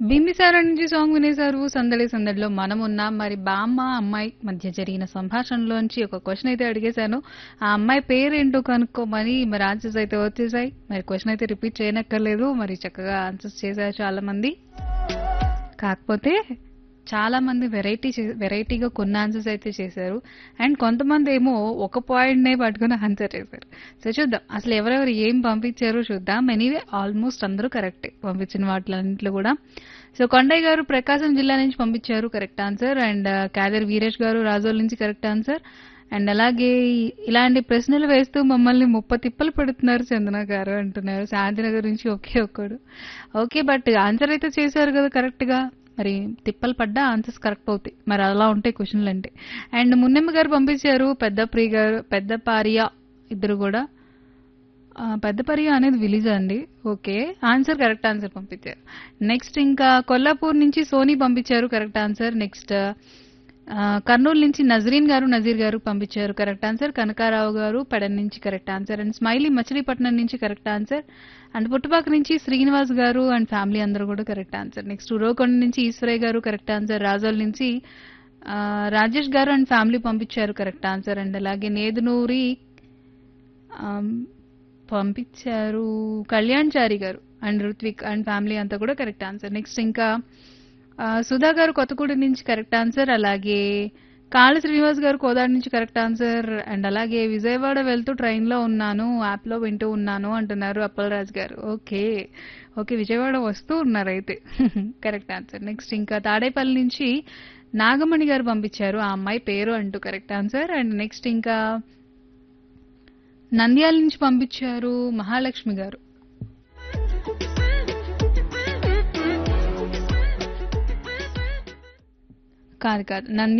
బింబిసార నుంచి సాంగ్ వినేశారు సందడి సందడిలో మనం ఉన్నాం మరి బామ్మ అమ్మాయి మధ్య జరిగిన సంభాషణలోంచి ఒక క్వశ్చన్ అయితే అడిగేశాను ఆ అమ్మాయి పేరేంటో కనుక్కోమని మరి ఆన్సర్స్ అయితే వచ్చేసాయి మరి క్వశ్చన్ అయితే రిపీట్ చేయనక్కర్లేదు మరి చక్కగా ఆన్సర్స్ చేశారు చాలా మంది కాకపోతే చాలా మంది వెరైటీ వెరైటీగా కొన్ని ఆన్సర్స్ అయితే చేశారు అండ్ కొంతమంది ఏమో ఒక పాయింట్ నే పట్టుకుని ఆన్సర్ చేశారు సో చూద్దాం అసలు ఎవరెవరు ఏం పంపించారో చూద్దాం ఎనీవే ఆల్మోస్ట్ అందరూ కరెక్టే పంపించిన వాటిలన్నింటిలో కూడా సో కొండయ్య గారు ప్రకాశం జిల్లా నుంచి పంపించారు correct answer and Kadar Veeresh garu Razole నుంచి కరెక్ట్ ఆన్సర్ అండ్ అలాగే ఇలాంటి ప్రశ్నలు వేస్తూ మమ్మల్ని ముప్ప తిప్పలు పెడుతున్నారు చందన గారు అంటున్నారు శాంతినగర్ నుంచి ఒకే ఒక్కడు ఓకే బట్ ఆన్సర్ అయితే చేశారు కదా కరెక్ట్ గా మరి తిప్పలు పడ్డా ఆన్సర్స్ కరెక్ట్ అవుతాయి మరి అలా ఉంటాయి క్వశ్చన్లు అంటే అండ్ మున్నెమ్మ గారు పంపించారు పెద్ద ప్రియ గారు పెద్ద పారియా ఇద్దరు కూడా ఆ, పెద్ద పరియ అనేది విలేజ్ అండి ఓకే ఆన్సర్ కరెక్ట్ ఆన్సర్ పంపించారు నెక్స్ట్ ఇంకా కొల్లాపూర్ నుంచి సోనీ పంపించారు కరెక్ట్ ఆన్సర్ నెక్స్ట్ ఆ, కర్నూలు నుంచి నజరీన్ గారు నజీర్ గారు పంపించారు కరెక్ట్ ఆన్సర్ కనకారావు గారు పెడన్ నుంచి correct answer and smiley Machilipatnam నుంచి కరెక్ట్ ఆన్సర్ అండ్ పుట్టుపాక నుంచి శ్రీనివాస్ గారు అండ్ ఫ్యామిలీ అందరూ కూడా కరెక్ట్ ఆన్సర్ నెక్స్ట్ ఉరవకొండ నుంచి ఈశ్వరయ్య గారు కరెక్ట్ ఆన్సర్ రాజోల్ నుంచి ఆ, రాజేష్ గారు అండ్ ఫ్యామిలీ పంపించారు కరెక్ట్ ఆన్సర్ అండ్ అలాగే నేదునూరి ఆమ్, పంపించారు కళ్యాణ్ చారి గారు అండ్ రుత్విక్ అండ్ ఫ్యామిలీ అంతా కూడా కరెక్ట్ ఆన్సర్ నెక్స్ట్ ఇంకా ఆ, సుధా గారు కొత్తగూడి నుంచి కరెక్ట్ ఆన్సర్ అలాగే కాళ శ్రీనివాస్ గారు కోదాడి నుంచి కరెక్ట్ ఆన్సర్ అండ్ అలాగే విజయవాడ వెళ్తూ ట్రైన్ లో ఉన్నాను యాప్ లో వింటూ ఉన్నాను అంటున్నారు అప్పలరాజ్ గారు ఓకే ఓకే విజయవాడ వస్తూ ఉన్నారు అయితే కరెక్ట్ ఆన్సర్ నెక్స్ట్ ఇంకా తాడేపల్లి నుంచి నాగమణి గారు పంపించారు ఆ అమ్మాయి పేరు అంటూ కరెక్ట్ ఆన్సర్ అండ్ నెక్స్ట్ ఇంకా నంద్యాల నుంచి పంపించారు మహాలక్ష్మి గారు కాదు కాదు నంద్యాల